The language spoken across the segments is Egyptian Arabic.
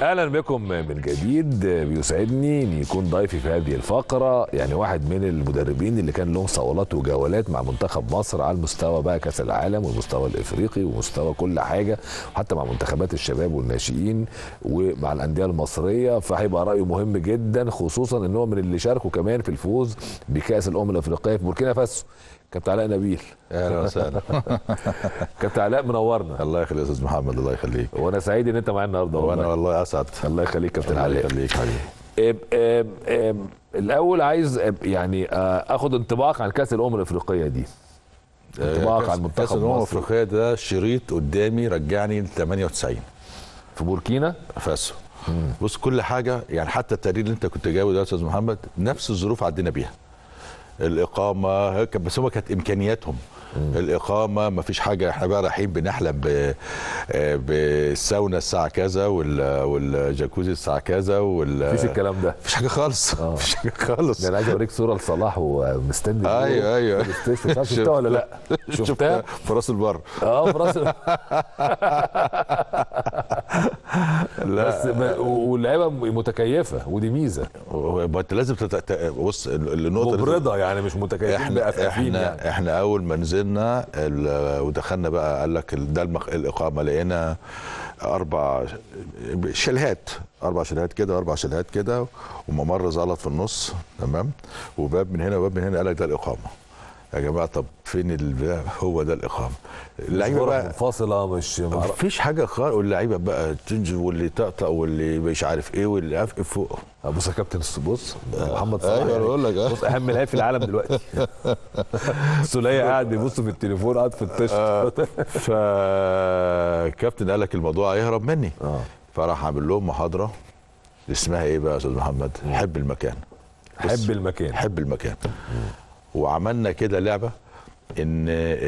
اهلا بكم من جديد بيسعدني ان يكون ضيفي في هذه الفقره يعني واحد من المدربين اللي كان لهم صولات وجولات مع منتخب مصر على المستوى بقى كاس العالم والمستوى الافريقي ومستوى كل حاجه وحتى مع منتخبات الشباب والناشئين ومع الانديه المصريه فهيبقى رايه مهم جدا خصوصا ان هو من اللي شاركوا كمان في الفوز بكاس الامم الافريقيه في بوركينا فاسو كابتن علاء نبيل اهلا وسهلا كابتن علاء منورنا الله يخليك يا استاذ محمد الله يخليك وانا سعيد ان انت معايا النهارده وانا والله اسعد الله يخليك كابتن الله علاء يخليك حبيبي إب إب إب الاول عايز إب يعني آه، اخد انطباعك عن كاس الامم الافريقيه دي انطباعك عن كاس منتخب الامم مصر الافريقيه ده شريط قدامي رجعني ل 98 في بوركينا فاسو بص كل حاجه يعني حتى التقرير اللي انت كنت جايبه ده يا استاذ محمد نفس الظروف عدينا بيها الاقامه هيك- بس هو كانت امكانياتهم الاقامه ما فيش حاجه احنا بقى رايحين بنحلم ب- آه، بالساونا الساعه كذا وال- والجاكوزي الساعه كذا وال مفيش الكلام ده مفيش حاجه خالص آه. مفيش حاجه خالص ده انا عايز اوريك صوره لصلاح ومستند ايوه ايوه مش عارف شفتها ولا لا شفتها في راس البر اه في راس بس ب- واللعيبه متكيفه ودي ميزه ما انت لازم تت... ت- بص ال- النقطه اللي- مبرده يعني مش متكيفين احنا بقفافين احنا يعني احنا اول ما نزلنا ال- ودخلنا بقى قال لك ال- ده المخ... الاقامه لقينا اربع شلهات اربع شلهات كده واربع شلهات كده وممر زلط في النص تمام وباب من هنا وباب من هنا قال لك ده الاقامه يا جماعه طب فين ال... هو ده الاقامه اللعيبه غرف بقى منفصله مش مفيش حاجه خالص واللعيبه بقى تنزل واللي طقطق واللي مش عارف ايه واللي عارف إيه فوق بص يا كابتن بص محمد صلاح ايوه يعني بقول لك اه بص اهم لعيب في العالم دلوقتي سوليه قاعد بيبص في التليفون قاعد في التشط فكابتن قال لك الموضوع هيهرب مني اه فراح عامل لهم محاضره اسمها ايه بقى يا استاذ محمد حب المكان حب المكان حب المكان وعملنا كده لعبه ان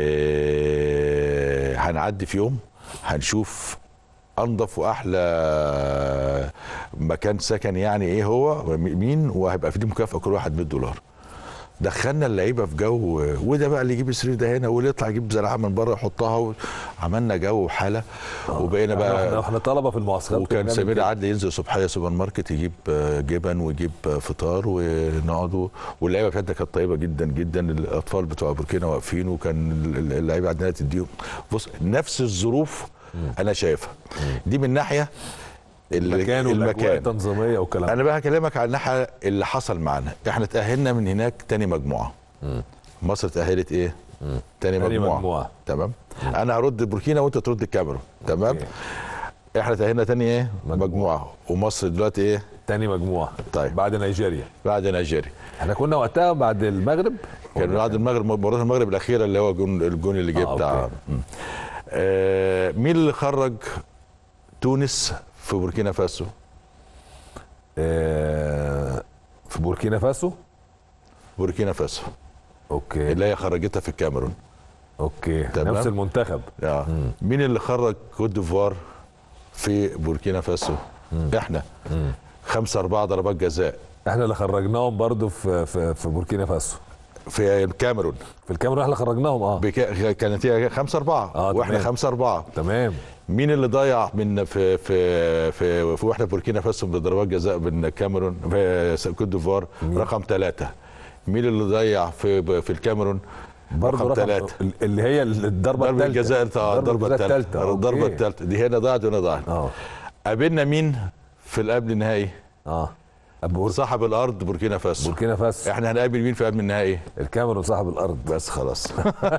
آه، هنعدي في يوم هنشوف انظف واحلى مكان سكن يعني ايه هو مين وهيبقى فيه مكافاه كل واحد 100 دولار دخلنا اللعيبه في جو وده بقى اللي يجيب السرير ده هنا واللي يطلع يجيب زرعه من بره يحطها عملنا جو وحاله وبقينا احنا بقى احنا طلبه في المعسكرات وكان كنا سمير بنعمل عدلي ينزل صبحيه سوبر ماركت يجيب آه، جبن ويجيب آه، فطار ونقعدوا واللعيبه بتاعتنا كانت طيبه جدا جدا الاطفال بتوع بوركينا واقفين وكان ال- اللعيبه عندنا تديهم بص نفس الظروف انا شايفها دي من ناحيه ال- المكان والاجواء التنظيميه والكلام انا بقى هكلمك عن الناحيه اللي حصل معانا احنا تاهلنا من هناك تاني مجموعه مصر تاهلت ايه تاني تاني مجموعه, مجموعة. تمام انا هرد بوركينا وانت ترد الكاميرون تمام أوكي. احنا تاهلنا تاني ايه مجموعة. مجموعه ومصر دلوقتي ايه تاني مجموعه طيب. بعد نيجيريا بعد نيجيريا احنا كنا وقتها بعد المغرب كان بعد المغرب مباراه المغرب الاخيره اللي هو الجون الجون اللي جه آه، بتاع أوكي. مم. آه مين اللي خرج تونس في بوركينا فاسو آه، في بوركينا فاسو بوركينا فاسو اوكي اللي هي خرجتها في الكاميرون اوكي تمام. نفس المنتخب آه. مين اللي خرج كوت ديفوار في بوركينا فاسو احنا خمسة أربعة ضربات جزاء احنا اللي خرجناهم برضو في في, في بوركينا فاسو في الكاميرون في الكاميرون احنا خرجناهم اه بكا... كانت هي خمسة أربعة آه، واحنا تمام. خمسة أربعة تمام مين اللي ضيع من في في في, في واحنا بوركينا فاسو بضربات جزاء من الكاميرون في كوت ديفوار رقم ثلاثة مين اللي ضيع في في الكاميرون برضه رقم رقم ثلاثة اللي هي الضربه ضربة الثالثه الجزاء آه، الضربة الثالثة الضربة أوكي. الثالثة دي هنا ضاعت وهنا ضاعت اه قابلنا مين في القبل النهائي اه أبو صاحب الارض بوركينا فاسو بوركينا فاسو احنا هنقابل مين في قبل النهائي الكاميرون صاحب الارض بس خلاص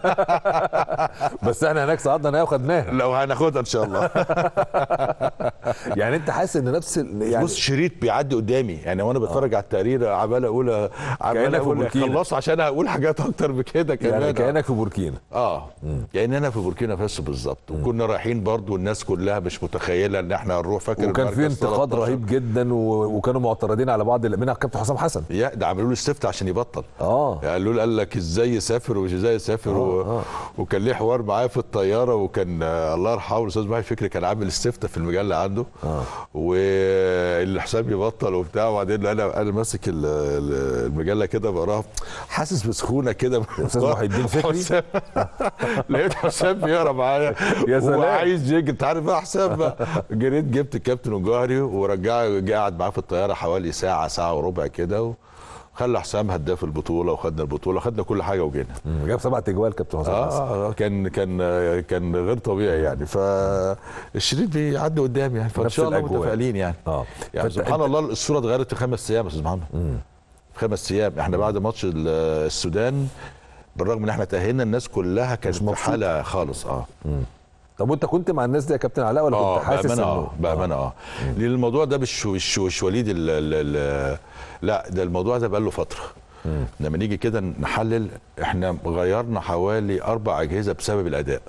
بس احنا هناك صعدنا نهائي وخدناها لو هناخدها ان شاء الله يعني انت حاسس ان نفس ال- يعني بص شريط بيعدي قدامي يعني وانا بتفرج على التقرير عمال اقول عمال كأنك في اقول بوركينا. خلصوا عشان اقول حاجات اكتر بكده كمان يعني كانك في بوركينا اه يعني انا في بوركينا فاسو بالظبط وكنا رايحين برضو والناس كلها مش متخيله ان احنا هنروح فاكر وكان في المركز انتقاد 13. رهيب جدا و... وكانوا معترضين على على بعض منها الكابتن حسام حسن يا ده عملوا له استفتاء عشان يبطل اه قالوا له قال لك ازاي يسافر ومش ازاي يسافر و... آه. وكان ليه حوار معاه في الطياره وكان آه، الله يرحمه الاستاذ محي فكري كان عامل استفتاء في المجله عنده آه. واللي حسام يبطل وبتاع وبعدين انا انا ماسك ال- ال- المجله كده بقراها حاسس بسخونه كده أستاذ محي الدين فكري؟ حسام لقيت حسام بيقرا معايا يا سلام. وعايز يجي انت عارف بقى حسام بقى جريت جبت الكابتن الجوهري ورجع جه قعد معاه في الطياره حوالي ساعه ساعه وربع كده وخلى حسام هداف البطوله وخدنا البطوله خدنا كل حاجه وجينا مم. جاب سبعة اجوال كابتن حسام حسن اه آه، كان كان آه، كان غير طبيعي يعني فالشريط بيعدي قدامي يعني فان نفس شاء الله الأجواء. متفائلين يعني اه يعني فأنت- سبحان الله الصوره اتغيرت في خمس ايام يا استاذ محمد في خمس ايام احنا بعد ماتش ال- السودان بالرغم ان احنا تاهلنا الناس كلها كانت مش في مبسوطة. حاله خالص اه طب وانت كنت مع الناس دي يا كابتن علاء ولا اه كنت حاسس بامانه اه انه بامانه اه لان الموضوع ده مش مش مش وليد ال ال ال لا ده الموضوع ده بقى له فتره لما نيجي كده نحلل احنا غيرنا حوالي اربع اجهزه بسبب الاداء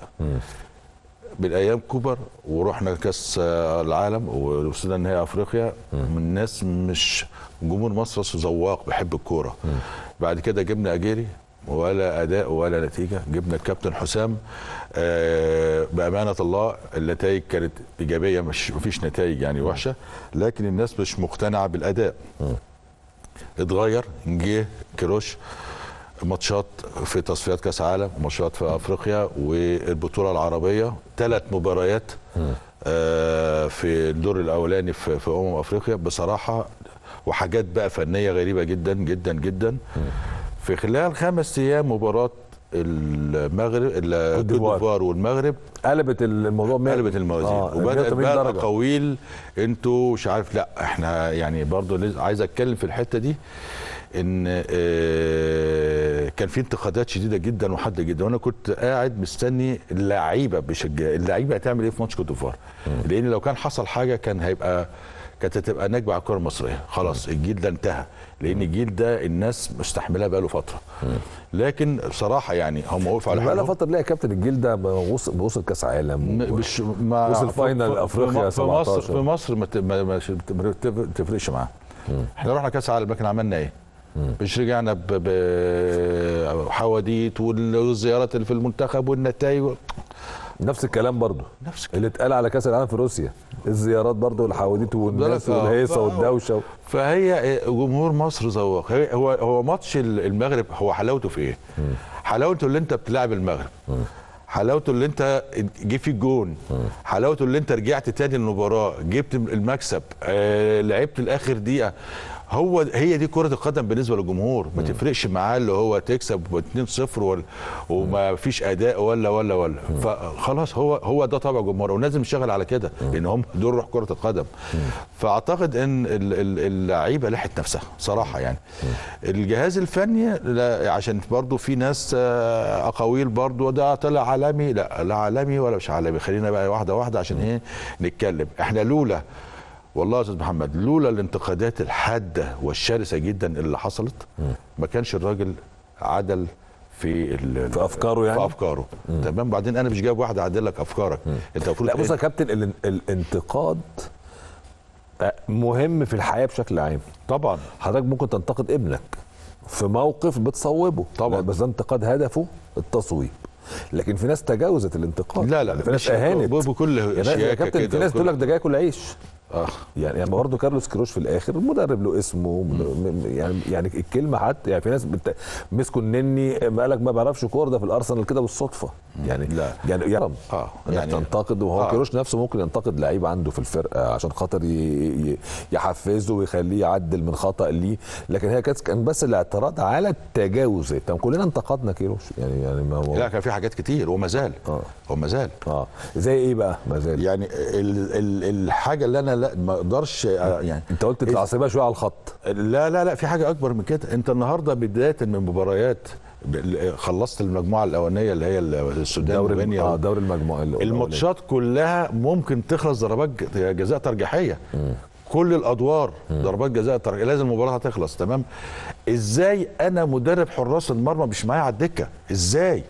من ايام كوبر ورحنا كاس آه، العالم ووصلنا نهائي افريقيا من ناس مش جمهور مصر أصله ذواق بيحب الكوره بعد كده جبنا اجيري ولا اداء ولا نتيجه جبنا الكابتن حسام آه، بامانه الله النتائج كانت ايجابيه مش مفيش نتائج يعني وحشه لكن الناس مش مقتنعه بالاداء اتغير جه كيروش ماتشات في تصفيات كاس عالم وماتشات في افريقيا والبطوله العربيه ثلاث مباريات آه، في الدور الاولاني في, في امم افريقيا بصراحه وحاجات بقى فنيه غريبه جدا جدا جدا في خلال خمس ايام مباراه المغرب ال- كوت ديفوار. ديفوار والمغرب قلبت الموضوع مية- قلبت الموازين آه، وبدات 180 بقى درجة. اقاويل انتوا مش عارف لا احنا يعني برضو لز- عايز اتكلم في الحته دي ان آه، كان في انتقادات شديده جدا وحاده جدا وانا كنت قاعد مستني اللعيبه بشجع اللعيبه هتعمل ايه في ماتش كوت ديفوار لان لو كان حصل حاجه كان هيبقى كانت هتبقى نكبه على الكره المصريه خلاص الجيل ده انتهى لان الجيل ده الناس مستحملاه بقاله فتره لكن بصراحه يعني هم وقفوا على بقى لها حالهم فتره ليه يا كابتن الجيل ده وصل وصل كاس عالم م- مش ما وصل في- فاينل في- أفريقيا في مصر 17. في مصر ما ت- ما ما ش- ما تفرقش معاه احنا رحنا كاس عالم لكن عملنا ايه؟ مش رجعنا ب- بحواديت والزيارات اللي في المنتخب والنتائج نفس الكلام برضه نفس اللي اتقال على كاس العالم في روسيا الزيارات برضه والحواديت والناس بالك، آه. والهيصه آه. والدوشه فهي جمهور مصر ذواق هي- هو هو ماتش المغرب هو حلاوته في ايه؟ حلاوته اللي انت بتلعب المغرب حلاوته اللي انت جه فيك جون حلاوته اللي انت رجعت تاني المباراه جبت المكسب آه لعبت الاخر دقيقه هو هي دي كره القدم بالنسبه للجمهور ما تفرقش معاه اللي هو تكسب 2-0 ولا وما فيش اداء ولا ولا ولا فخلاص هو هو ده طبع الجمهور ولازم نشتغل على كده لان هم دول روح كره القدم فاعتقد ان ال- ال- اللعيبه لحت نفسها صراحه يعني الجهاز الفني لا عشان برضو في ناس آه، اقاويل برضو ده طلع عالمي لا لا عالمي ولا مش عالمي خلينا بقى واحده واحده عشان ايه نتكلم احنا لولا والله يا استاذ محمد لولا الانتقادات الحاده والشرسه جدا اللي حصلت ما كانش الراجل عدل في ال- في أفكاره يعني؟ في افكاره تمام بعدين انا مش جايب واحد اعدل لك افكارك انت المفروض لا بص يا إيه؟ كابتن الان- الانتقاد مهم في الحياه بشكل عام طبعا حضرتك ممكن تنتقد ابنك في موقف بتصوبه طبعا. لا، بس ده انتقاد هدفه التصويب لكن في ناس تجاوزت الانتقاد لا لا لا في ناس مش- اهانت بكل يا ناس- شياكة يا كابتن في كده ناس وكل- تقول لك ده جاي ياكل عيش اه يعني يعني برضه كارلوس كروش في الاخر المدرب له اسمه م- م- يعني يعني الكلمه حتى يعني في ناس بت... مسكوا النني ما قالك ما بعرفش كوره ده في الارسنال كده بالصدفه يعني لا. يعني يرم آه، يعني يعني- تنتقد وهو آه. كروش نفسه ممكن ينتقد لعيب عنده في الفرقه عشان خاطر ي... ي... يحفزه ويخليه يعدل من خطا ليه لكن هي كانت كان بس الاعتراض على التجاوز طب كلنا انتقدنا كيروش يعني يعني ما هو لا كان في حاجات كتير وما زال آه. وما زال اه زي ايه بقى ما زال يعني ال ال الحاجه اللي انا لا ما اقدرش آه، يعني انت قلت العصبيه شويه على الخط لا لا لا في حاجه اكبر من كده انت النهارده بدايه من مباريات ب- خلصت المجموعه الاولانيه اللي هي السودان دوري الم... وغينيا اه دوري المجموعه الأولانية. الماتشات كلها ممكن تخلص ضربات ج- جزاء ترجيحيه كل الادوار ضربات جزاء ترجيحيه لازم المباراه هتخلص تمام ازاي انا مدرب حراس المرمى مش معايا على الدكه ازاي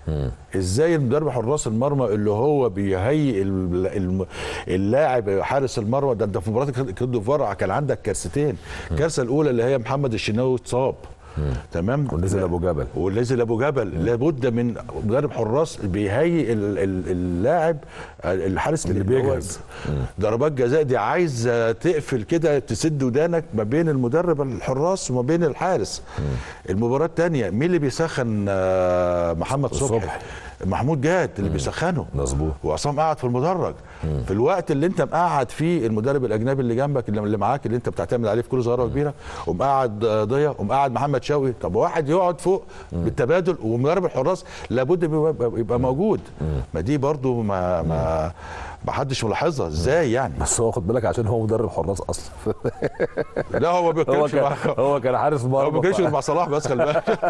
ازاي مدرب حراس المرمى اللي هو بيهيئ ال- الم- اللاعب حارس المرمى ده انت في مباراه كوت ديفوار كان عندك كارثتين الكارثه الاولى اللي هي محمد الشناوي اتصاب تمام ونزل ابو جبل ونزل ابو جبل لابد من مدرب حراس بيهيئ ال- ال- اللاعب الحارس اللي هو بيجهز. ضربات جزاء دي عايزه تقفل كده تسد ودانك ما بين المدرب الحراس وما بين الحارس المباراه الثانيه مين اللي بيسخن آه، محمد صبحي صبحي. محمود جاد اللي بيسخنه مظبوط وعصام قاعد في المدرج في الوقت اللي انت مقعد فيه المدرب الاجنبي اللي جنبك اللي اللي معاك اللي انت بتعتمد عليه في كل صغيره وكبيره ومقعد آه، ضيا ومقعد محمد شوقي طب واحد يقعد فوق بالتبادل ومدرب الحراس لابد يبقى, يبقى موجود ما دي برضو ما ما ما حدش ملاحظها ازاي يعني بس هو خد بالك عشان هو مدرب حراس اصلا لا هو ما هو بيتكلمش كان مع هو كان حارس هو ما مرمى بيتكلمش غير مع صلاح بس خلي بالك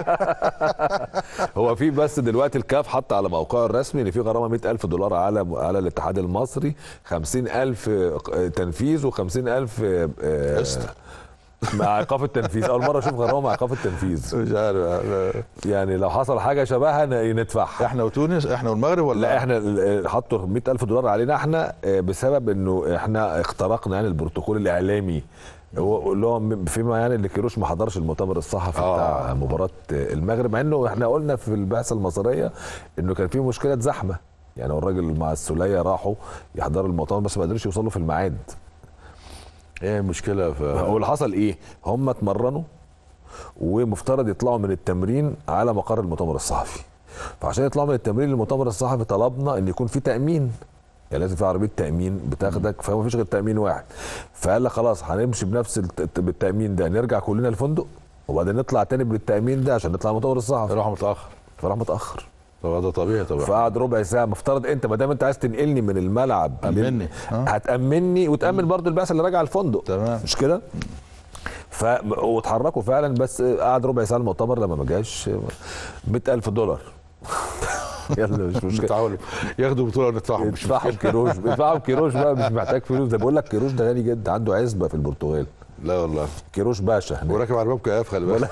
هو في بس دلوقتي الكاف حط على موقعه الرسمي ان في غرامه 100000 دولار على على الاتحاد المصري 50000 تنفيذ و50000 قسط. مع ايقاف التنفيذ اول مره اشوف غرامه مع ايقاف التنفيذ مش عارف يعني لو حصل حاجه شبهها ن- ندفعها احنا وتونس احنا والمغرب ولا لا احنا ال- حطوا 100000 دولار علينا احنا آه، بسبب انه احنا اخترقنا يعني البروتوكول الاعلامي هو اللي هو م- فيما يعني اللي كيروش ما حضرش المؤتمر الصحفي آه. بتاع مباراه المغرب مع انه احنا قلنا في البعثه المصريه انه كان في مشكله زحمه يعني هو الراجل مع السوليه راحوا يحضروا المؤتمر بس ما قدروش يوصلوا في الميعاد ايه المشكله في هو اللي حصل ايه هم اتمرنوا ومفترض يطلعوا من التمرين على مقر المؤتمر الصحفي فعشان يطلعوا من التمرين للمؤتمر الصحفي طلبنا ان يكون في تامين يعني لازم في عربيه تامين بتاخدك فما فيش غير تامين واحد فقال لك خلاص هنمشي بنفس الت- بالتامين ده نرجع كلنا الفندق وبعدين نطلع تاني بالتامين ده عشان نطلع المؤتمر الصحفي راح متاخر فراح متاخر طب ده طبيعي طبعا فقعد ربع ساعه مفترض انت ما دام انت عايز تنقلني من الملعب لل- أمني. آه. هتامني وتامن برضو البعثه اللي راجعه الفندق تمام. مش كده ف واتحركوا فعلا بس قعد ربع ساعه المؤتمر لما ما جاش 100000 دولار يلا مش مشكله بتحاولوا ياخدوا بطوله وندفعهم مش ادفعوا كيروش ادفعوا كيروش بقى مش محتاج فلوس ده بقول لك كيروش ده غني جدا عنده عزبه في البرتغال لا والله كيروش باشا هناك وراكب عربيه بكياف خلي بالك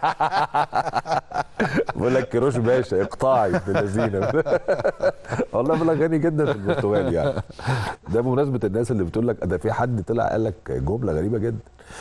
بقول لك كيروش باشا اقطاعي ابن اللذينه والله بقول لك غني جدا في البرتغال يعني ده بمناسبه الناس اللي بتقول لك ده في حد طلع قال لك جمله غريبه جدا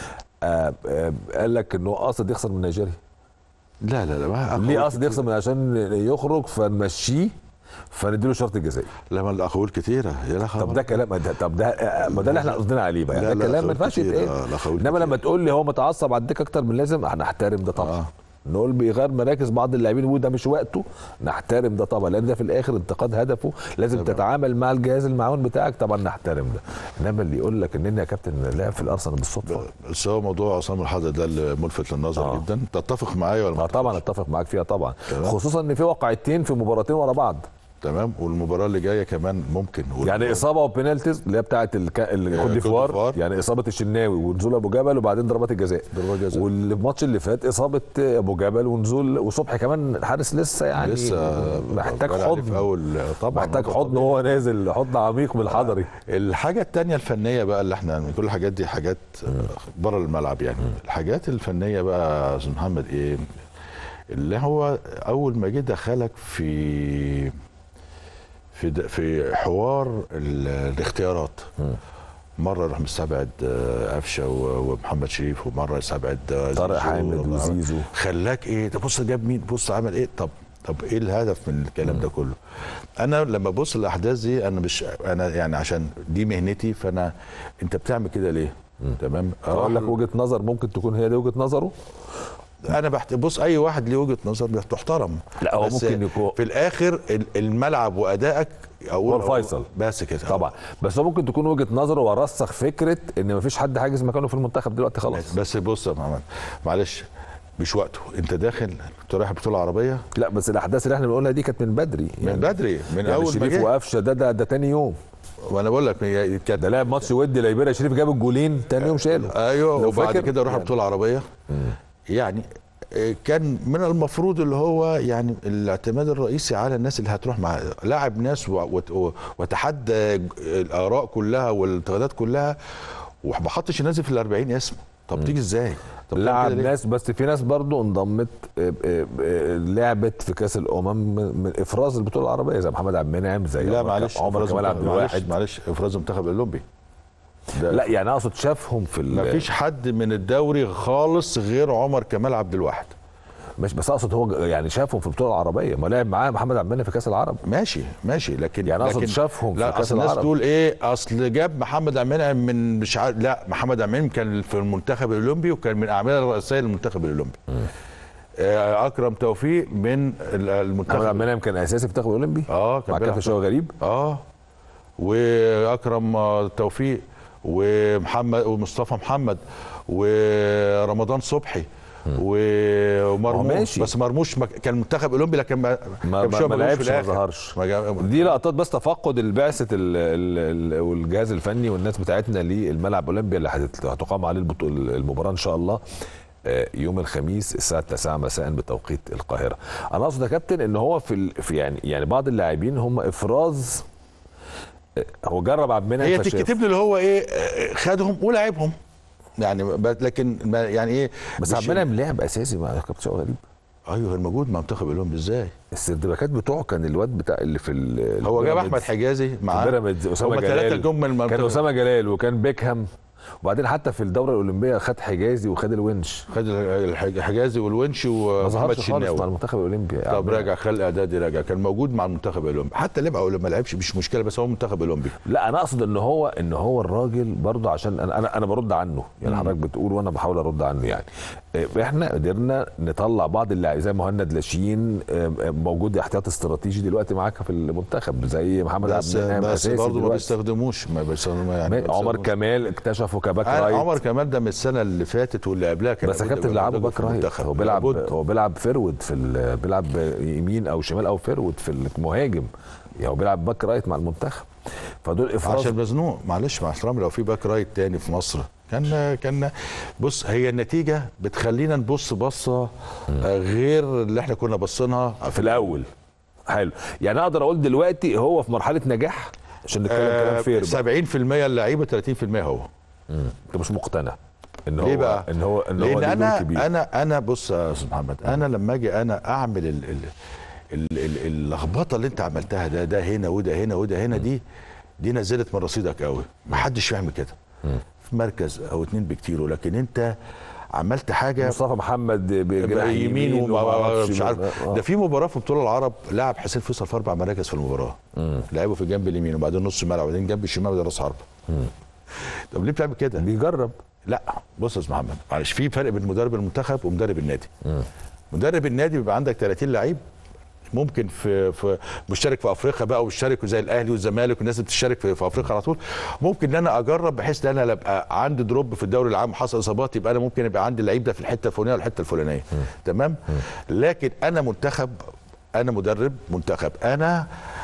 آه آه قال لك انه قاصد يخسر من نيجيريا لا لا لا ما ليه أقول قاصد يخسر من عشان يخرج فنمشيه فنديله شرط جزائي لما الاقاويل كتيره يا لا طب ده كلام ده طب ده آه، ما ده اللي احنا قصدنا عليه بقى لا، يعني ده لا، كلام ما أخوات ينفعش كتير، يتقال آه، لا، أخوات انما كتير. لما تقول لي هو متعصب على الدكه اكتر من لازم هنحترم ده طبعا آه. نقول بيغير مراكز بعض اللاعبين وده مش وقته نحترم ده طبعا لان ده في الاخر انتقاد هدفه لازم طبعا. تتعامل مع الجهاز المعاون بتاعك طبعا نحترم ده انما اللي يقول لك انني يا كابتن لاعب في الارسنال بالصدفه بس هو موضوع عصام الحضر ده اللي ملفت للنظر آه. جدا تتفق معايا ولا اه ما طبعا اتفق معاك فيها طبعا تمام. خصوصا ان في واقعتين في مباراتين ورا بعض تمام والمباراه اللي جايه كمان ممكن يعني اصابه وبينالتيز اللي هي بتاعه الك... الكوت كوت ديفوار ديفوار. يعني اصابه الشناوي ونزول ابو جبل وبعدين ضربات الجزاء ضربات جزاء. والماتش اللي فات اصابه ابو جبل ونزول وصبحي كمان الحارس لسه يعني لسه محتاج بان عليه في حضن اول طبعا محتاج موضوع حضن وهو نازل حضن عميق من الحضري الحاجة التانية الفنية بقى اللي احنا كل الحاجات دي حاجات بره الملعب يعني الحاجات الفنية بقى يا أستاذ محمد ايه اللي هو أول ما جه دخلك في في د- في حوار ال- الاختيارات مرة يروح مستبعد آه، قفشة و- ومحمد شريف ومرة يستبعد آه، طارق زيزو حامد ومرة- وزيزو. خلاك ايه ده بص جاب مين بص عمل ايه طب طب ايه الهدف من الكلام ده كله انا لما ببص الاحداث دي انا مش انا يعني عشان دي مهنتي فانا انت بتعمل كده ليه تمام اقول لك وجهه نظر ممكن تكون هي دي وجهه نظره انا بحت... بص اي واحد ليه وجهه نظر تحترم لا، هو بس ممكن يكون- في الاخر ال- الملعب وادائك هو الفيصل. بس كده طبعا بس هو ممكن تكون وجهه نظره ورسخ فكره ان مفيش حد حاجز مكانه في المنتخب دلوقتي خلاص بس بص يا محمد معلش مش وقته انت داخل انت رايح بطوله عربيه لا بس الاحداث اللي احنا بنقولها دي كانت من بدري من بدري من يعني اول ما شريف جه وقفشه ده ده ده تاني يوم وانا بقول لك هي كانت ده لعب ماتش ودي ليبيريا شريف جاب الجولين تاني يوم شاله ايوه لو وبعد فاكر كده راح يعني. بطوله عربيه يعني آه، كان من المفروض اللي هو يعني الاعتماد الرئيسي على الناس اللي هتروح مع لاعب ناس و- وت- وتحدى الاراء كلها والانتقادات كلها وما حطش الناس في ال 40 اسم طب تيجي ازاي طب تعمل لعب كده ليه؟ ناس بس في ناس برضو انضمت آه، آه، آه، لعبت في كاس الامم من من افراز البطوله العربيه زي محمد عبد المنعم زي لا عمر- معلش عمر إفراز كمال عبد منتخب- معلش الواحد معلش افراز المنتخب الاولمبي ده لا يعني اقصد شافهم في ال- ما فيش حد من الدوري خالص غير عمر كمال عبد الواحد مش بس اقصد هو يعني شافهم في البطوله العربيه ما لعب معاه محمد عبد المنعم في كاس العرب ماشي ماشي لكن يعني أقصد لكن شافهم في لا كأس اصل الناس العرب. تقول ايه اصل جاب محمد عبد المنعم من مش عارف لا محمد عبد المنعم كان في المنتخب الاولمبي وكان من الاعمال الرئيسيه للمنتخب الاولمبي آه، اكرم توفيق من ال- محمد عبد المنتخب المنعم كان اساسي في المنتخب الاولمبي اه كان مع بيلعب كابتن شوقي غريب اه واكرم آه، توفيق ومحمد ومصطفى محمد ورمضان صبحي و- ومرموش ماشي. بس مرموش ما- كان منتخب اولمبي لكن ما ما, كان ما, شوية ما مرموش لعبش في ما الآخر. ظهرش ما جا- دي لقطات بس تفقد البعثه ال ال ال والجهاز الفني والناس بتاعتنا للملعب الاولمبي اللي هتت- هتقام عليه البطو- المباراه ان شاء الله آه، يوم الخميس الساعه 9 مساء بتوقيت القاهره. انا اقصد يا كابتن ان هو في, ال- في يعني يعني بعض اللاعبين هم افراز آه، هو جرب عبد المنعم هي فشاف. تتكتب له اللي هو ايه آه، خدهم ولعبهم يعني ب- لكن ما يعني ايه بس مش- عبد المنعم لعب اساسي مع كابتن شوقي غريب ايوه الموجود مع منتخب الاولمبي ازاي السردباكات بتوعه كان الواد بتاع اللي في ال- هو جاب البيراميدز. احمد حجازي معاه بيراميدز اسامه هما جلال ثلاثه جم من كان المنتخب اسامه جلال وكان بيكهام وبعدين حتى في الدوره الاولمبيه خد حجازي وخد الونش خد الح- حجازي والونش ما ومحمد ظهرش خالص شناوي مع المنتخب الاولمبي يا طب عم. راجع خلق اعدادي راجع كان موجود مع المنتخب الاولمبي حتى لعب او ما لعبش مش مشكله بس هو منتخب اولمبي لا انا اقصد ان هو ان هو الراجل برضه عشان انا انا, أنا برد عنه يعني حضرتك بتقول وانا بحاول ارد عنه يعني إيه، احنا قدرنا نطلع بعض اللاعبين زي مهند لاشين آه، آه، موجود احتياط استراتيجي دلوقتي معاك في المنتخب زي محمد عبد بس المنعم بس اساسي برضه ما دلوقتي. بيستخدموش ما بيستخدموش يعني ما عمر بيستخدموش. كمال اكتشفه كباك أنا رايت عمر كمال ده من السنه اللي فاتت واللي قبلها كان بس يا لابد كابتن يبقى بيلعبوا موجود باك في رايت المنتخب. هو بيلعب لابد. هو بيلعب فيرود في ال- بيلعب يمين او شمال او فيرود في المهاجم يعني هو بيلعب باك رايت مع المنتخب فدول افراز عشان مزنوق معلش مع احترامي لو في باك رايت تاني في مصر كان كان بص هي النتيجه بتخلينا نبص بصه آه، غير اللي احنا كنا باصينها في الاول حلو يعني اقدر اقول دلوقتي هو في مرحله نجاح عشان نتكلم كلام فير بقى. 70% اللعيبه 30% هو انت مش مقتنع ان ليه هو بقى؟ ان هو ان هو لان ليه دور انا كبير انا انا بص يا استاذ محمد انا لما اجي انا اعمل ال ال ال- ال- اللخبطه اللي انت عملتها ده ده هنا وده هنا وده هنا دي دي نزلت من رصيدك قوي ما حدش يعمل كده في مركز او اتنين بكتير لكن انت عملت حاجه مصطفى محمد بجناح يمين يمين وما ومعرفش مش عارف آه. ده في مباراه في بطوله العرب لعب حسين فيصل في اربع مراكز في المباراه لعبه في الجنب اليمين وبعدين نص ملعب وبعدين جنب الشمال وبعدين راس حربه طب ليه بتعمل كده؟ بيجرب لا بص يا استاذ محمد معلش في فرق بين مدرب المنتخب ومدرب النادي مدرب النادي بيبقى عندك 30 لعيب ممكن في في مشترك في افريقيا بقى ومشترك زي الاهلي والزمالك والناس اللي بتشترك في, في افريقيا على طول ممكن ان انا اجرب بحيث ان انا ابقى عندي دروب في الدوري العام حصل اصابات يبقى انا ممكن يبقى عندي اللعيب ده في الحته الفلانيه والحته الفلانيه تمام لكن انا منتخب انا مدرب منتخب انا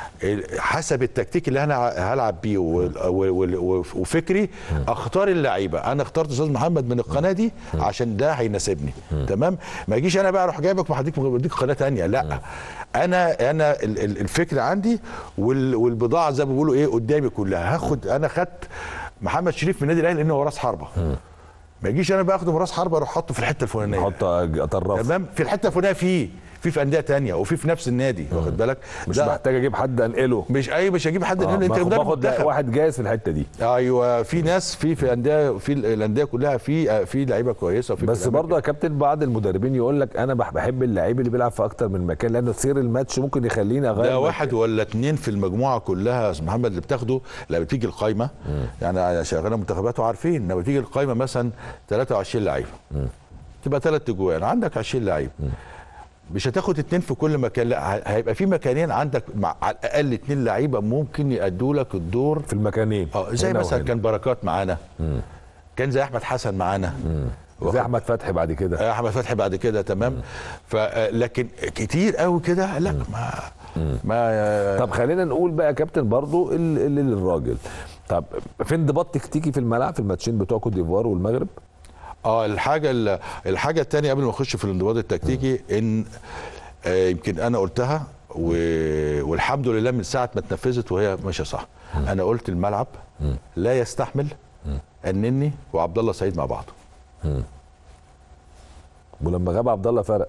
حسب التكتيك اللي انا هلعب بيه وال- وال- وال- وفكري اختار اللعيبه انا اخترت استاذ محمد من القناه دي عشان ده هيناسبني تمام ما يجيش انا بقى اروح جايبك وهديك بديك قناه تانية لا انا انا ال- ال- الفكر عندي وال- والبضاعه زي ما بيقولوا ايه قدامي كلها هاخد انا خدت محمد شريف من النادي الاهلي لانه هو راس حربه ما يجيش انا بقى اخده من راس حربه اروح احطه في الحته الفلانيه حط اطرف تمام في الحته الفلانيه في في في انديه تانية وفي في نفس النادي واخد بالك مش ده محتاج اجيب حد انقله مش اي مش هجيب حد آه، آه انت باخد- مدرب باخد منتخب واحد جاهز في الحته دي ايوه في ناس في في انديه في الانديه كلها في في لعيبه كويسه وفي بس برضه يا كابتن بعض المدربين يقول لك انا بح- بحب اللعيب اللي بيلعب في اكتر من مكان لانه سير الماتش ممكن يخليني اغير ده مكان. واحد ولا اتنين في المجموعه كلها يا استاذ محمد اللي بتاخده لما بتيجي القايمه يعني شغاله منتخبات وعارفين لما بتيجي القايمه مثلا 23 لعيب تبقى ثلاث اجوان عندك 20 لعيب مش هتاخد اتنين في كل مكان لا ه- هيبقى في مكانين عندك مع على الاقل اتنين لعيبه ممكن يأدوا لك الدور في المكانين اه زي هنا مثلا وهنا. كان بركات معانا كان زي احمد حسن معانا زي احمد فتحي بعد كده آه، احمد فتحي بعد كده تمام ف آه، لكن كتير قوي كده لا ما ما طب خلينا نقول بقى يا كابتن برضو ال- اللي للراجل طب في انضباط تكتيكي في الملعب في الماتشين بتوع كوت ديفوار والمغرب اه الحاجه ال- الحاجه الثانيه قبل ما اخش في الانضباط التكتيكي ان آه يمكن انا قلتها و... والحمد لله من ساعه ما اتنفذت وهي ماشيه صح انا قلت الملعب لا يستحمل النني وعبد الله سعيد مع بعض ولما غاب عبد الله فرق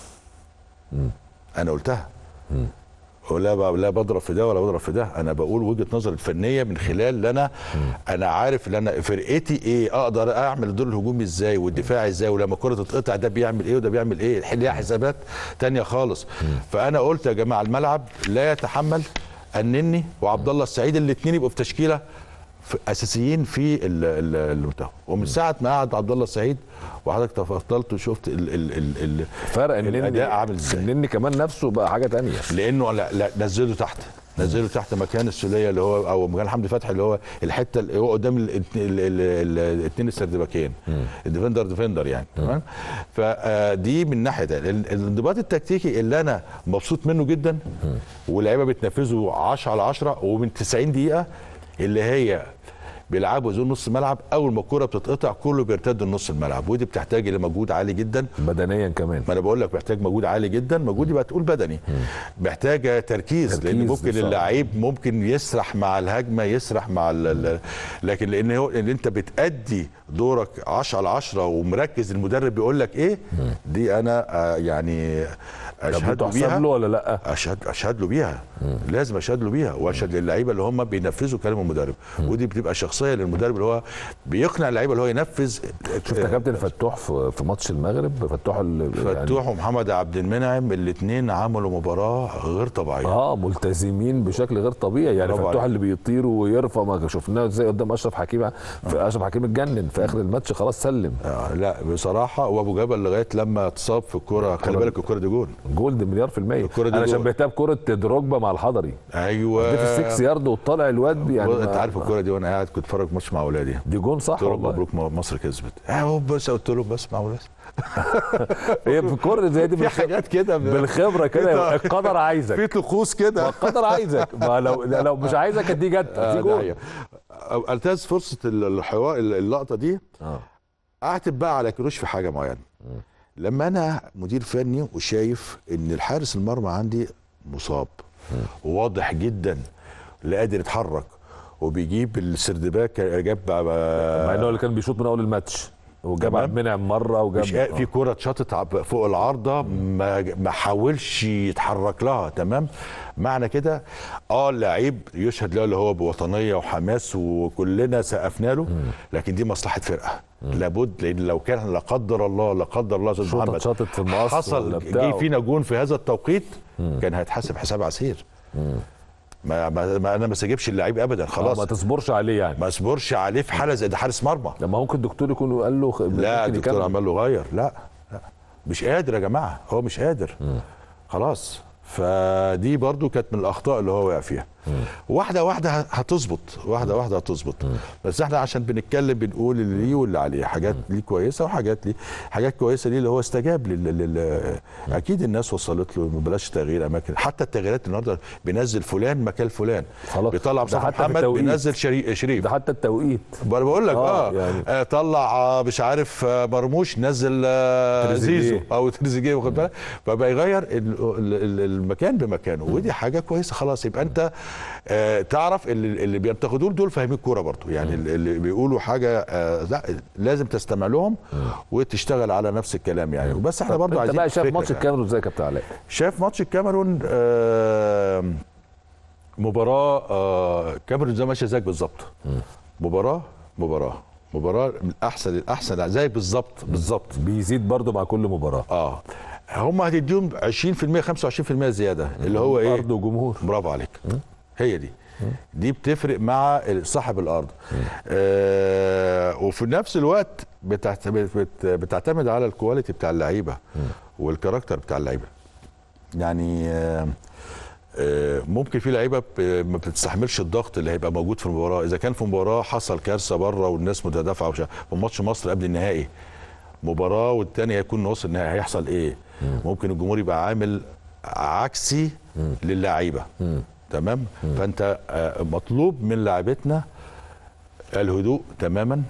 انا قلتها ولا ب- لا بضرب في ده ولا بضرب في ده انا بقول وجهه نظري الفنيه من خلال اللي انا انا عارف ان انا فرقتي ايه اقدر اعمل الدور الهجومي ازاي والدفاعي ازاي ولما الكره تتقطع ده بيعمل ايه وده بيعمل ايه ليها حسابات تانية خالص فانا قلت يا جماعه الملعب لا يتحمل النني وعبد الله السعيد الاثنين يبقوا في تشكيله في اساسيين في ال- ال- المنتخب ومن ساعه ما قعد عبد الله السعيد وحضرتك تفضلت وشفت ال ال ال ال فرق النني الأداء عامل إزاي؟ النني كمان نفسه بقى حاجه تانية لانه لا, لا نزله تحت نزله تحت مكان السوليه اللي هو او مكان حمدي فتحي اللي هو الحته اللي هو قدام الاثنين السردباكين الديفندر ديفندر يعني تمام فدي من ناحيه ده. ال- الانضباط التكتيكي اللي انا مبسوط منه جدا واللعيبه بتنفذه 10 على 10 ومن 90 دقيقه اللي هي بيلعبوا زون نص الملعب اول ما الكوره بتتقطع كله بيرتد لنص الملعب ودي بتحتاج الى مجهود عالي جدا بدنيا كمان ما انا بقول لك محتاج مجهود عالي جدا مجهود يبقى تقول بدني محتاجه تركيز, تركيز لان ممكن بصراحة. اللعيب ممكن يسرح مع الهجمه يسرح مع ال ال لكن لان هو ان انت بتادي دورك 10 على 10 ومركز المدرب بيقول لك ايه دي انا آه، يعني طب اشهد بتحسب بيها له ولا لا اشهد اشهد له بيها لازم اشهد له بيها واشهد للعيبه اللي هم بينفذوا كلام المدرب ودي بتبقى شخصيه للمدرب اللي هو بيقنع اللعيبه اللي هو ينفذ شفت يا كابتن فتوح في في ماتش المغرب فتوح ال- يعني فتوح ومحمد عبد المنعم الاثنين عملوا مباراه غير طبيعيه اه ملتزمين بشكل غير طبيعي يعني برافو فتوح عليك. اللي بيطير ويرفع ما شفناه ازاي قدام اشرف حكيم في اشرف حكيم اتجنن في اخر الماتش خلاص سلم آه لا بصراحه وابو جبل لغايه لما اتصاب في الكوره خلي بالك الكوره دي جول جول دي مليار في المية الكرة دي انا جول. شبهتها بكرة دروجبا مع الحضري ايوه دي في السكس يارد وطالع الواد يعني انت ما- عارف الكوره دي وانا قاعد كنت اتفرج ماتش مع اولادي دي جون صح قلت لهم والله مبروك مصر كسبت اهو بس قلت لهم بس مع اولادي هي في الكوره زي دي في بالخ- حاجات كده ب- بالخبره كده في- القدر في عايزك طقوس كده القدر عايزك ما لو لو مش عايزك دي جت آه، دي ده جول حقيقة. أو- التاز فرصه الحوار اللقطه دي اه اعتب بقى على كروش في حاجه معينه لما انا مدير فني وشايف ان الحارس المرمى عندي مصاب وواضح جدا لا قادر يتحرك وبيجيب السردباك جاب مع انه اللي كان بيشوط من اول الماتش وجاب تمام. عبد المنعم مره وجاب مش قا- في كرة اتشاطت عب- فوق العارضة ما ما حاولش يتحرك لها تمام معنى كده اه اللعيب يشهد له اللي هو بوطنية وحماس وكلنا سقفنا له لكن دي مصلحة فرقة لابد لان لو كان لا قدر الله لا قدر الله استاذ شوطة محمد اتشاطت في المقص ولا حصل بتاع. جه فينا جون في هذا التوقيت كان هيتحاسب حساب عسير ما, ما, ما انا ما سجبش اللعيب ابدا خلاص خلاص ما تصبرش عليه يعني ما اصبرش عليه في حاله زي ده حارس مرمى لما ممكن الدكتور يكون قال له خ- لا ممكن الدكتور يكمل. عمال له غير لا لا مش قادر يا جماعه هو مش قادر خلاص فدي برضو كانت من الاخطاء اللي هو وقع فيها واحده واحده هتظبط واحده واحده هتظبط بس احنا عشان بنتكلم بنقول اللي ليه واللي عليه حاجات ليه كويسه وحاجات ليه حاجات كويسه ليه اللي هو استجاب لل... لل... اكيد الناس وصلت له بلاش تغيير اماكن حتى التغييرات النهارده بينزل فلان مكان فلان خلاص. بيطلع ده مصطفى حتى في محمد التوقيت. بينزل شري... شريف ده حتى التوقيت انا بقول لك آه، اه, يعني. آه طلع آه مش عارف آه مرموش نزل آه تريزيجيه. زيزو او تريزيجيه واخد بالك فبقى يغير ال- ال- ال- المكان بمكانه ودي حاجه كويسه خلاص يبقى انت آه تعرف اللي, اللي بينتقدوه دول فاهمين الكوره برضو يعني اللي- اللي بيقولوا حاجه آه لا لازم تستمع لهم وتشتغل على نفس الكلام يعني بس احنا طب برضو انت عايزين بقى شايف فكرة ماتش يعني. الكاميرون ازاي يا كابتن علاء شاف ماتش الكاميرون آه مباراة آه كاميرون زي ماشية زيك بالظبط مباراة مباراة مباراة من أحسن الأحسن زي بالظبط بالظبط بيزيد برضو مع كل مباراه اه هم هتديهم 20% 25% زيادة اللي هو إيه ارض وجمهور برافو عليك هي دي دي بتفرق مع صاحب الارض آه وفي نفس الوقت بتعت- بت- بتعتمد على الكواليتي بتاع اللعيبه والكاركتر بتاع اللعيبه يعني آه آه، ممكن في لعيبه ب- ما بتستحملش الضغط اللي هيبقى موجود في المباراه اذا كان في مباراه حصل كارثه بره والناس متدافعه وش- في ماتش مصر قبل النهائي مباراه والتاني هيكون وصل النهائي هيحصل ايه ممكن الجمهور يبقى عامل عكسي للعيبه تمام فانت آه، مطلوب من لاعبتنا الهدوء تماما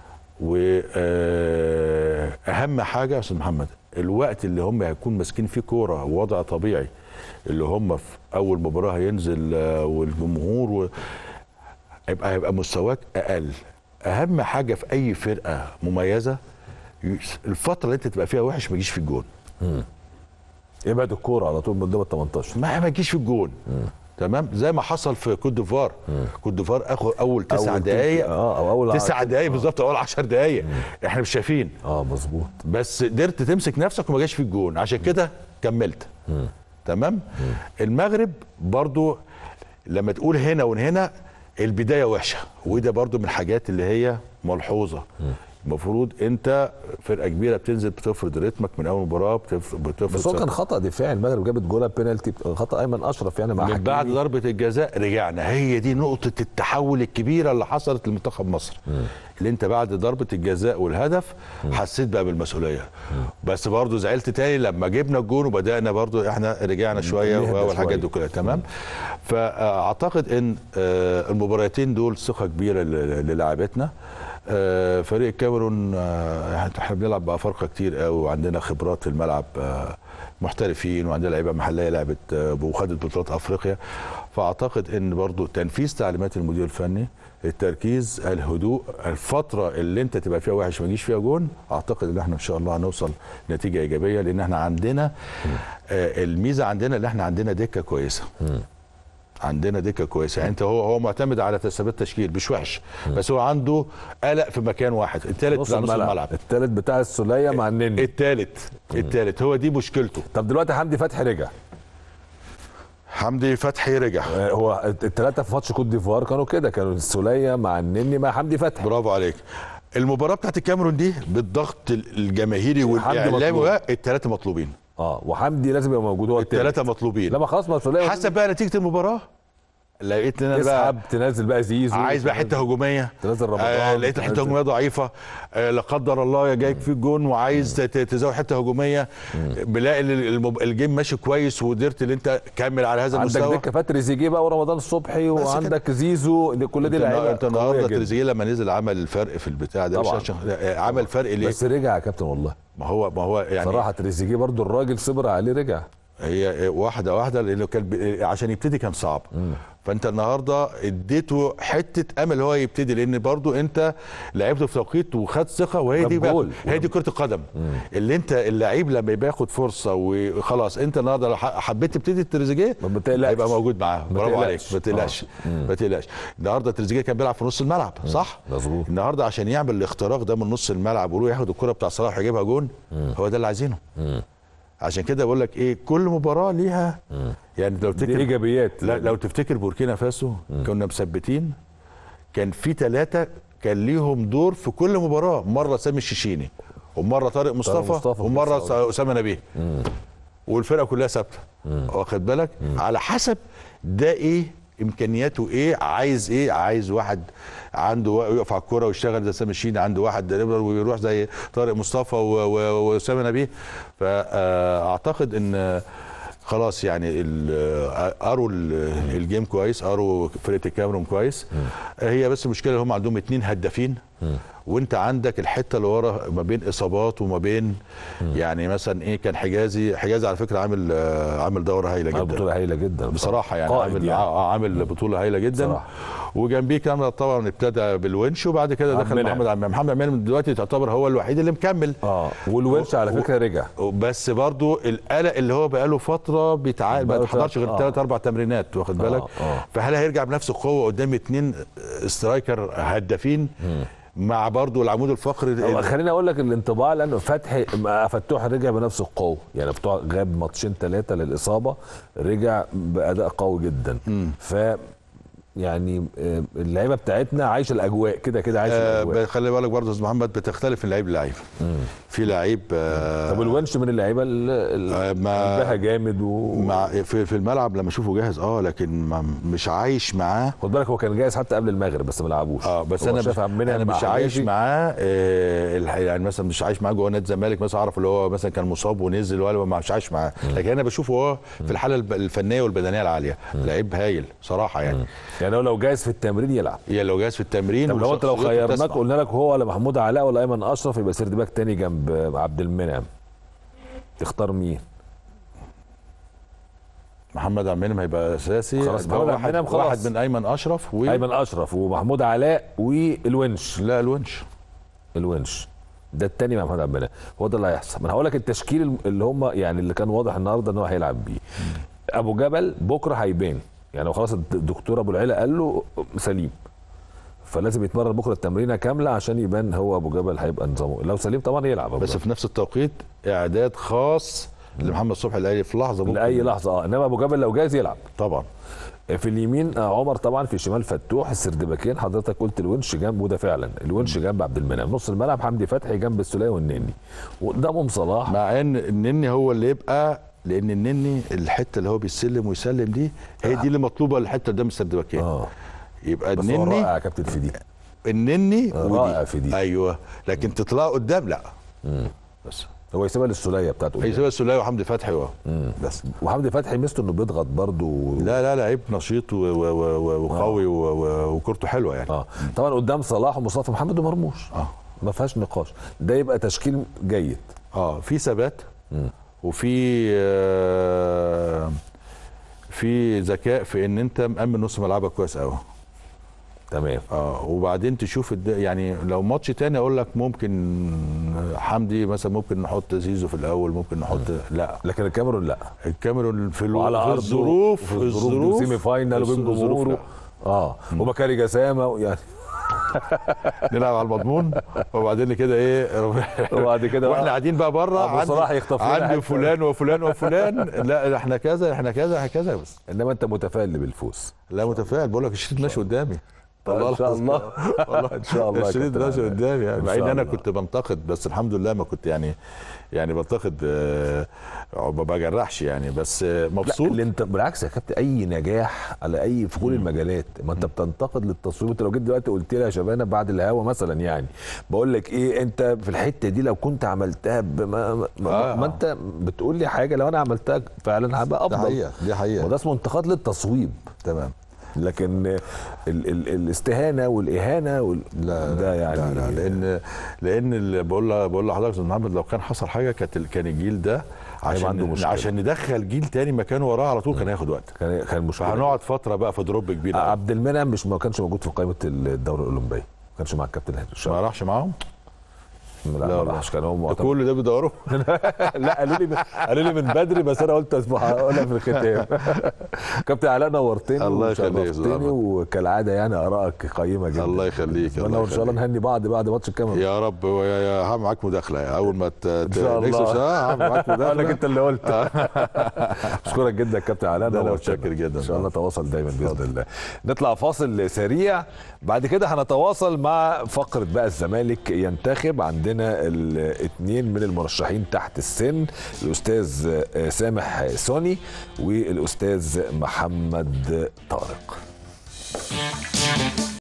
واهم حاجه يا استاذ محمد الوقت اللي هم هيكون ماسكين فيه كوره ووضع طبيعي اللي هم في اول مباراه هينزل آه، والجمهور و... هيبقى هيبقى مستواك اقل اهم حاجه في اي فرقه مميزه يس- الفتره اللي انت تبقى فيها وحش ما يجيش في الجون ابعد الكوره على طول من قدام ال 18 ما ما يجيش في الجون تمام زي ما حصل في كوت ديفوار كوت ديفوار اخو اول تسع أول دقائق تلت- اه او اول تسع دقائق بالظبط اول 10 دقائق احنا مش شايفين اه مظبوط بس قدرت تمسك نفسك وما جاش في الجون عشان كده كملت تمام المغرب برضو لما تقول هنا وهنا البدايه وحشه وده برضو من الحاجات اللي هي ملحوظه المفروض انت فرقه كبيره بتنزل بتفرض رتمك من اول مباراه بتف- بتفرض بس هو كان ثقتك. خطا دفاعي المغرب جابت جوله بينالتي خطا ايمن اشرف يعني مع من بعد حكيمي. ضربه الجزاء رجعنا هي دي نقطه التحول الكبيره اللي حصلت لمنتخب مصر اللي انت بعد ضربه الجزاء والهدف حسيت بقى بالمسؤوليه بس برضو زعلت تاني لما جبنا الجون وبدانا برضو احنا رجعنا شويه نهدى والحاجات شوية. دي كلها تمام فاعتقد ان آه، المباراتين دول ثقه كبيره ل- للاعبتنا آه، فريق الكاميرون آه، احنا بنلعب بافارقه كتير قوي وعندنا خبرات في الملعب آه، محترفين وعندنا لعيبه محليه لعبت آه، وخدت بطولات افريقيا فاعتقد ان برضو تنفيذ تعليمات المدير الفني التركيز الهدوء الفتره اللي انت تبقى فيها وحش ما يجيش فيها جون اعتقد ان احنا ان شاء الله هنوصل نتيجه ايجابيه لان احنا عندنا آه، الميزه عندنا اللي احنا عندنا دكه كويسه عندنا دكه كويسه يعني انت هو هو معتمد على تثبيت تشكيل مش وحش بس هو عنده قلق في مكان واحد الثالث نص بتاع نص الملعب الملعب الثالث بتاع السوليه مع النني الثالث الثالث هو دي مشكلته طب دلوقتي حمدي فتحي رجع حمدي فتحي رجع آه، هو الثلاثه في ماتش كوت ديفوار كانوا كده كانوا السوليه مع النني مع حمدي فتحي برافو عليك المباراه بتاعت الكاميرون دي بالضغط الجماهيري والاعلامي مطلوب. الثلاثه مطلوبين اه وحمدي لازم يبقى موجود هو الثالث الثلاثه مطلوبين لما خلاص ما السوليه حسب بقى نتيجه المباراه لقيت ان انا بقى تسحب تنزل بقى زيزو عايز بقى حته هجوميه تنزل رمضان آه لقيت الحته تنزل- الهجوميه ضعيفه آه لا قدر الله جايك في جون وعايز ت- ت- تزود حته هجوميه بلاقي ال- المب- الجيم ماشي كويس وقدرت ان انت تكمل على هذا عندك المستوى دكه فات تريزيجيه بقى ورمضان صبحي بس وعندك زيزو دي كل دي انت لعيبه انت قوية النهارده جدا. تريزيجيه لما نزل عمل فرق في البتاع ده مش طبعاً. عشان آه، عمل فرق ليه؟ بس رجع يا كابتن والله ما هو ما هو يعني صراحه تريزيجيه برضو الراجل صبر عليه رجع هي واحده واحده لانه كان ب- عشان يبتدي كان صعب فانت النهارده اديته حته امل هو يبتدي لان برضو انت لعبته في توقيت وخد ثقه وهي جاب دي بقى جول. هي دي كره القدم اللي انت اللعيب لما يبقى ياخد فرصه وخلاص انت النهارده لو ح- حبيت تبتدي تريزيجيه ما بتقلقش. هيبقى موجود معاه ما برافو عليك تقلقش. ما تقلقش ما تقلقش النهارده تريزيجيه كان بيلعب في نص الملعب صح مظبوط. النهارده عشان يعمل الاختراق ده من نص الملعب ويروح ياخد الكره بتاع صلاح ويجيبها جون هو ده اللي عايزينه عشان كده بقول لك ايه كل مباراه ليها يعني لو دي تفتكر ايجابيات لا لو تفتكر بوركينا فاسو كنا مثبتين كان في ثلاثه كان ليهم دور في كل مباراه مره سامي الشيشيني ومره طارق مصطفى, مصطفى ومره بن س- اسامه نبيه والفرقه كلها ثابته واخد بالك على حسب ده ايه امكانياته ايه عايز ايه عايز واحد عنده وا- يقف على الكوره ويشتغل زي سامي الشيني عنده واحد دريبلر ويروح زي طارق مصطفى و- و- واسامه نبيه فاعتقد ان خلاص يعني ال- قروا ال- الجيم كويس قروا فرقه الكاميرون كويس هي بس المشكله هم عندهم اتنين هدافين وانت عندك الحته اللي ورا ما بين اصابات وما بين يعني مثلا ايه كان حجازي حجازي على فكره عامل آه، عامل دوره هايله عمل جدا بطوله هايله جدا بصراحه يعني قائد عامل يعني. ع- عامل بطوله هايله جدا بصراحة. وجنبيه كان طبعا ابتدى بالونش وبعد كده عبد دخل المنعم. محمد عبد محمد عبد المنعم دلوقتي تعتبر هو الوحيد اللي مكمل اه والونش على و- فكره رجع بس برضو القلق اللي هو بقاله فتره بيتعال ما بقاله بيحضرش غير آه. ثلاث اربع تمرينات واخد بالك آه. فهل هيرجع بنفس القوه قدام اتنين سترايكر هدافين مع برضو العمود الفقري هو خليني اقول لك الانطباع لانه فتحي ما فتوح رجع بنفس القوه يعني فتوح غاب ماتشين ثلاثه للاصابه رجع باداء قوي جدا ف يعني آه، اللعيبه بتاعتنا عايشه الاجواء كده كده عايشه آه الاجواء خلي بالك برضو يا استاذ محمد بتختلف من لعيب للعيب في لعيب آه طب الونش من اللعيبه اللي آه، ما- قلبها جامد و مع في, في الملعب لما اشوفه جاهز اه لكن ما مش عايش معاه خد بالك هو كان جاهز حتى قبل المغرب بس ما لعبوش اه بس هو انا شاف مش, عبد المنعم انا مع مش عايش حجازي. معاه آه الح- يعني مثلا مش عايش معاه جوه نادي الزمالك مثلا اعرف اللي هو مثلا كان مصاب ونزل ولا ما- مش عايش معاه لكن انا بشوفه هو في الحاله الب- الفنيه والبدنيه العاليه لعيب هايل صراحه يعني يعني هو لو جاهز في التمرين يلعب يعني لو جاهز في التمرين طب لو انت لو وشخصيته خيرناك تسمع. قلنا لك هو ولا محمود علاء ولا ايمن اشرف يبقى سيرد باك تاني جنب عبد المنعم تختار مين؟ محمد عبد المنعم هيبقى اساسي خلاص، ده محمد عبد واحد, المنعم خلاص. واحد من ايمن اشرف و ايمن اشرف ومحمود علاء والونش لا الونش الونش ده التاني مع محمد عبد المنعم هو ده اللي هيحصل انا هقول لك التشكيل اللي هم يعني اللي كان واضح النهارده ان هو هيلعب بيه ابو جبل بكره هيبان يعني هو خلاص الدكتور ابو العلا قال له سليم فلازم يتمرن بكره التمرينه كامله عشان يبان هو ابو جبل هيبقى نظامه لو سليم طبعا يلعب أبو بس جبل. في نفس التوقيت اعداد خاص لمحمد صبحي الاهلي في لحظه ممكن لاي لحظه اه انما ابو جبل لو جاهز يلعب طبعا في اليمين آه، عمر طبعا في الشمال فتوح السردباكين حضرتك قلت الونش جنب وده فعلا الونش جنب عبد المنعم نص الملعب حمدي فتحي جنب السوليه والنني وقدامهم صلاح مع ان النني هو اللي يبقى لان النني الحته اللي هو بيسلم ويسلم دي هي دي اللي مطلوبه الحته قدام السردباكين اه يبقى بس هو النني رائع يا كابتن في دي النني رائع ودي. في دي. ايوه لكن تطلع قدام لا بس هو يسيبها للسوليه بتاعته هيسيبها السوليه وحمدي فتحي و... بس وحمدي فتحي ميزته انه بيضغط برضه لا لا لعيب نشيط و- و- و- وقوي و- و- وكورته حلوه يعني اه طبعا قدام صلاح ومصطفى محمد ومرموش اه ما فيهاش نقاش ده يبقى تشكيل جيد اه في ثبات وفي آه في ذكاء في ان انت مأمن نص ملعبك كويس قوي تمام اه وبعدين تشوف الد... يعني لو ماتش تاني اقول لك ممكن حمدي مثلا ممكن نحط زيزو في الاول ممكن نحط لا لكن الكاميرون لا الكاميرون في, الو... وعلى في أرضه الظروف في الظروف سيمي فاينال وبين الظروف جمهوره لا. اه وبكاري جسامه يعني نلعب على المضمون وبعدين كده ايه وبعد كده واحنا بقى قاعدين بقى بره أبو صلاح يخطف لنا عندي حتة. فلان وفلان وفلان لا احنا كذا احنا كذا احنا كذا بس انما انت متفائل بالفوز لا متفائل بقول لك الشريط ماشي قدامي ان شاء الله والله ان شاء الله يا الشريط كابتن ماشي عادل. قدامي يعني إن مع شاء ان انا الله. كنت بنتقد بس الحمد لله ما كنت يعني يعني بنتقد آه، ما بجرحش يعني بس آه، لا مبسوط اللي انت بالعكس يا كابتن اي نجاح على اي في كل المجالات ما انت بتنتقد للتصوير انت لو جيت دلوقتي قلت لي يا شبانه بعد الهوا مثلا يعني بقول لك ايه انت في الحته دي لو كنت عملتها بما ما, ما, آه. ما انت بتقول لي حاجه لو انا عملتها فعلا هبقى دي افضل حقيقه دي حقيقه وده اسمه انتقاد للتصويب تمام لكن ال ال الاستهانه والاهانه وال... لا ده يعني لا لا لان لان اللي بقول له بقول لحضرتك يا أستاذ محمد لو كان حصل حاجه كانت ال- كان الجيل ده عنده عشان مشكلة. عشان ندخل جيل تاني مكانه وراه على طول كان هياخد وقت كان كان مشكله فهنقعد فتره بقى في دروب كبير أوي. عبد المنعم مش ما كانش موجود في قائمه الدوره الاولمبيه ما كانش مع الكابتن هاني ما الشاطر راحش معاهم لا, لا لا والله. راحش كان هو ده معتمد كل ده بيدوروا لا قالوا لي قالوا لي من بدري بس انا قلت اصبح اقولها في الختام كابتن علاء نورتني الله يخليك يا أستاذ وشرفتني أحمد. وكالعاده يعني ارائك قيمه جدا الله يخليك اتمنى الله وان شاء الله يخليك. نهني بعض بعد ماتش الكاميرون يا رب ويا يا هعمل معاك مداخله اول ما ت- ت- شاء الله. نكسب ساعه هعمل معاك انا مداخله انت اللي قلت اشكرك جدا كابتن علاء ده أنا نورتنا. متشكر جدا. ان شاء الله نتواصل دايما باذن الله نطلع فاصل سريع بعد كده هنتواصل مع فقره بقى الزمالك ينتخب عندنا الاثنين من المرشحين تحت السن الاستاذ آه، سامح سوني والاستاذ محمد طارق